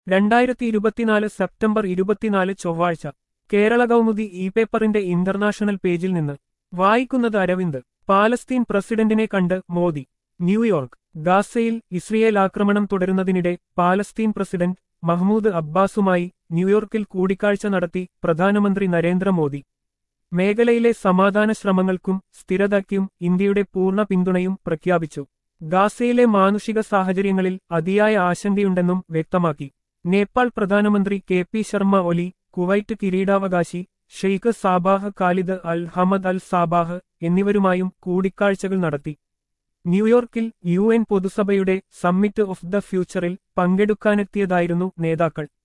രണ്ടായിരത്തി ഇരുപത്തിനാല് സെപ്റ്റംബർ ഇരുപത്തിനാല് ചൊവ്വാഴ്ച കേരള കൗമുദി ഇ പേപ്പറിന്റെ ഇന്റർനാഷണൽ പേജിൽ നിന്ന് വായിക്കുന്നത് അരവിന്ദ് പാലസ്തീൻ പ്രസിഡന്റിനെ കണ്ട് മോദി ന്യൂയോർക്ക് ഗാസയിൽ ഇസ്രയേൽ ആക്രമണം തുടരുന്നതിനിടെ പാലസ്തീൻ പ്രസിഡന്റ് മഹ്മൂദ് അബ്ബാസുമായി ന്യൂയോർക്കിൽ കൂടിക്കാഴ്ച നടത്തി പ്രധാനമന്ത്രി നരേന്ദ്രമോദി മേഖലയിലെ സമാധാന ശ്രമങ്ങൾക്കും സ്ഥിരതയ്ക്കും ഇന്ത്യയുടെ പൂർണ്ണ പിന്തുണയും പ്രഖ്യാപിച്ചു ഗാസയിലെ മാനുഷിക സാഹചര്യങ്ങളിൽ അതിയായ ആശങ്കയുണ്ടെന്നും വ്യക്തമാക്കി നേപ്പാൾ പ്രധാനമന്ത്രി K P Sharma Oli Kuwait കിരീടാവകാശി Sheikh Sabah Khalid Al Hamad Al Sabah എന്നിവരുമായും കൂടിക്കാഴ്ചകൾ നടത്തി ന്യൂയോർക്കിൽ യു എൻ പൊതുസഭയുടെ സമ്മിറ്റ് ഓഫ് ദ ഫ്യൂച്ചറിൽ പങ്കെടുക്കാനെത്തിയതായിരുന്നു നേതാക്കൾ